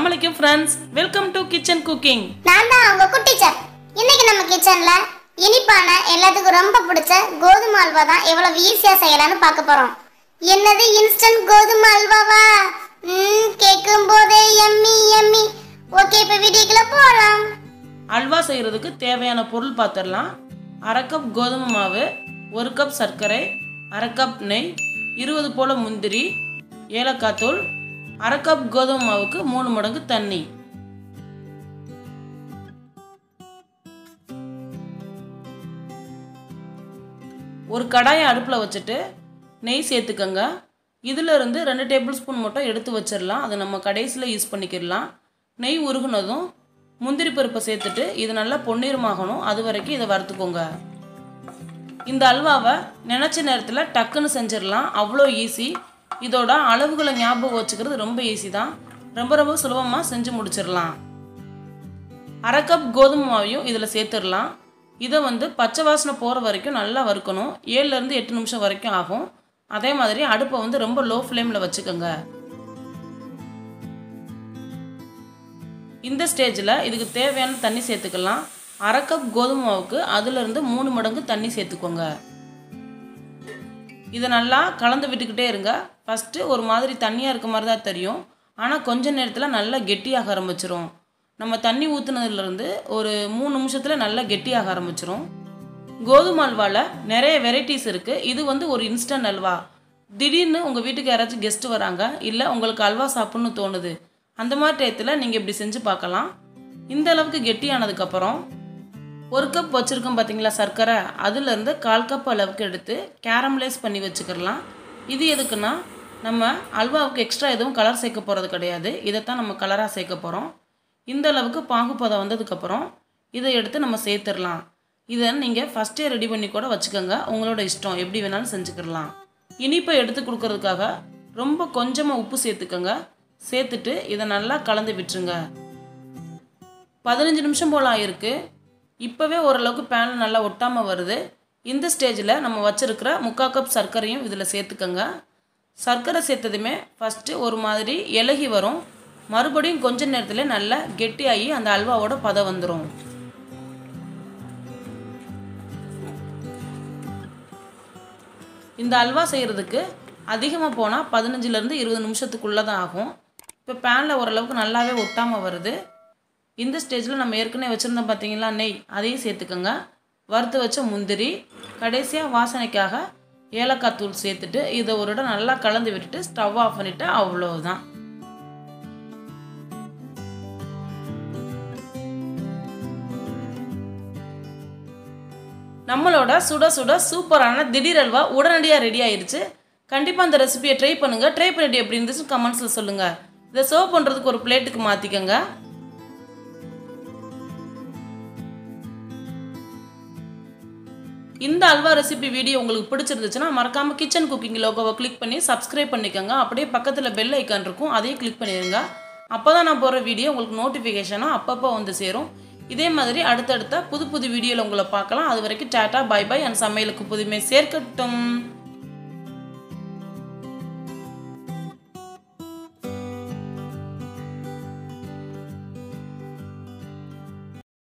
அஸ்ஸலாமு அலைக்கும் friends welcome to kitchen cooking நான் தான் உங்க குட்டி செஃப் இன்னைக்கு நம்ம கிச்சன்ல இனிப்பான எல்லாத்துக்கும் ரொம்ப பிடிச்ச கோதுமை அல்வா தான் எவ்வளவு ஈஸியா செய்யலாம்னு பார்க்க போறோம் என்னது இன்ஸ்டன்ட் கோதுமை அல்வாவா ம் கேட்கும் போதே எம்மி எம்மி ஓகே இப்போ வீடியோக்குள்ள போலாம் அல்வா செய்கிறதுக்கு தேவையான பொருள் பார்த்துடலாம் அரை கப் கோதுமை மாவு ஒரு கப் சர்க்கரை அரை கப் நெய் இருபது போல் முந்திரி ஏலக்காய் தூள் அரை கப் கோதுமை மாவுக்கு மூணு மடங்கு தண்ணி ஒரு கடாயை அடுப்பில் வச்சுட்டு நெய் சேர்த்துக்கோங்க இதில் இருந்து ரெண்டு டேபிள் ஸ்பூன் மட்டும் எடுத்து வச்சிடலாம் அதை நம்ம கடைசியில் யூஸ் பண்ணிக்கிடலாம் நெய் உருகுனதும் முந்திரி பருப்பை சேர்த்துட்டு இது நல்லா பொன்னிறமாகணும் அது வரைக்கும் இதை வறுத்துக்கோங்க இந்த அல்வாவை நினச்ச நேரத்தில் டக்குன்னு செஞ்சிடலாம் அவ்வளோ ஈஸி இதோட அளவுகளை ஞாபகம் வச்சுக்கிறது ரொம்ப ஈஸி தான் ரொம்ப ரொம்ப சுலபமாக செஞ்சு முடிச்சிடலாம் அரை கப் கோதுமை மாவையும் இதில் சேர்த்துடலாம் இதை வந்து பச்சை வாசனை போகிற வரைக்கும் நல்லா வறுக்கணும் ஏழுலேருந்து எட்டு நிமிஷம் வரைக்கும் ஆகும் அதே மாதிரி அடுப்பை வந்து ரொம்ப லோ ஃப்ளேமில் வச்சுக்கோங்க இந்த ஸ்டேஜில் இதுக்கு தேவையான தண்ணி சேர்த்துக்கலாம் அரை கப் கோதுமை மாவுக்கு அதுலேருந்து மூணு மடங்கு தண்ணி சேர்த்துக்கோங்க இதை நல்லா கலந்து விட்டுக்கிட்டே இருங்க ஃபஸ்ட்டு ஒரு மாதிரி தண்ணியாக இருக்க மாதிரி தான் தெரியும் ஆனால் கொஞ்ச நேரத்தில் நல்லா கெட்டியாக ஆரம்பிச்சிரும் நம்ம தண்ணி ஊற்றுனதுலேருந்து ஒரு மூணு நிமிஷத்தில் நல்லா கெட்டியாக ஆரம்பிச்சிரும் கோதுமை அல்வாவில் நிறைய வெரைட்டிஸ் இருக்குது இது வந்து ஒரு இன்ஸ்டன்ட் அல்வா திடீர்னு உங்கள் வீட்டுக்கு யாராச்சும் கெஸ்ட்டு வராங்க இல்லை உங்களுக்கு அல்வா சாப்பிட்ணுன்னு தோணுது அந்த மாதிரி டயத்தில் நீங்கள் இப்படி செஞ்சு பார்க்கலாம் இந்த அளவுக்கு கெட்டியானதுக்கப்புறம் ஒரு கப் வச்சுருக்கோம் பார்த்தீங்களா சர்க்கரை அதுலேருந்து கால் கப் அளவுக்கு எடுத்து கேரமலைஸ் பண்ணி வச்சுக்கிடலாம் இது எதுக்குன்னா நம்ம அல்வாவுக்கு எக்ஸ்ட்ரா எதுவும் கலர் சேர்க்க போகிறது கிடையாது இதைத்தான் நம்ம கலராக சேர்க்க போகிறோம் இந்த அளவுக்கு பாகுப்பதம் வந்ததுக்கப்புறம் இதை எடுத்து நம்ம சேர்த்துடலாம் இதை நீங்கள் ஃபஸ்ட்டே ரெடி பண்ணி கூட வச்சுக்கோங்க உங்களோட இஷ்டம் எப்படி வேணாலும் செஞ்சுக்கிடலாம் இனிப்பை எடுத்து கொடுக்கறதுக்காக ரொம்ப கொஞ்சமாக உப்பு சேர்த்துக்கோங்க சேர்த்துட்டு இதை நல்லா கலந்து விட்டுருங்க பதினஞ்சு நிமிஷம் போல் ஆயிருக்கு இப்போவே ஓரளவுக்கு பேனில் நல்லா ஒட்டாமல் வருது இந்த ஸ்டேஜில் நம்ம வச்சுருக்கிற முக்கால் கப் சர்க்கரையும் இதில் சேர்த்துக்கோங்க சர்க்கரை சேர்த்ததுமே ஃபஸ்ட்டு ஒரு மாதிரி இலகி வரும் மறுபடியும் கொஞ்ச நேரத்தில் நல்லா கெட்டியாகி அந்த அல்வாவோட பதம் வந்துடும் இந்த அல்வா செய்கிறதுக்கு அதிகமாக போனால் பதினஞ்சுலேருந்து இருபது நிமிஷத்துக்குள்ளே தான் ஆகும் இப்போ பேனில் ஓரளவுக்கு நல்லாவே ஒட்டாமல் வருது இந்த ஸ்டேஜில் நம்ம ஏற்கனவே வச்சுருந்தோம் பார்த்தீங்களா நெய் அதையும் சேர்த்துக்கோங்க வறுத்து வச்ச முந்திரி கடைசியாக வாசனைக்காக ஏலக்காய் தூள் சேர்த்துட்டு இதை ஒரு இடம் நல்லா கலந்து விட்டுட்டு ஸ்டவ் ஆஃப் பண்ணிவிட்டு அவ்வளோதான் நம்மளோட சுட சுட சூப்பரான திடீர் அல்வா உடனடியாக ரெடி ஆயிருச்சு கண்டிப்பாக அந்த ரெசிபியை ட்ரை பண்ணுங்கள் ட்ரை பண்ணிட்டு எப்படி இருந்துச்சு கமெண்ட்ஸில் சொல்லுங்கள் இதை சர்வ் பண்ணுறதுக்கு ஒரு பிளேட்டுக்கு மாற்றிக்கோங்க இந்த அல்வா ரெசிபி வீடியோ உங்களுக்கு பிடிச்சிருந்துச்சுன்னா மறக்காமல் கிச்சன் குக்கிங் லோகோவை கிளிக் பண்ணி சப்ஸ்கிரைப் பண்ணிக்கோங்க அப்படியே பக்கத்தில் பெல் ஐக்கான் இருக்கும் அதையும் கிளிக் பண்ணிடுங்க அப்போ தான் நான் போகிற வீடியோ உங்களுக்கு நோட்டிஃபிகேஷனாக அப்பப்போ வந்து சேரும் இதே மாதிரி அடுத்தடுத்த புது புது வீடியோவில் உங்களை பார்க்கலாம் அது வரைக்கும் டாட்டா பை பை அண்ட் சமையலுக்கு புதுமை சேர்க்கட்டும்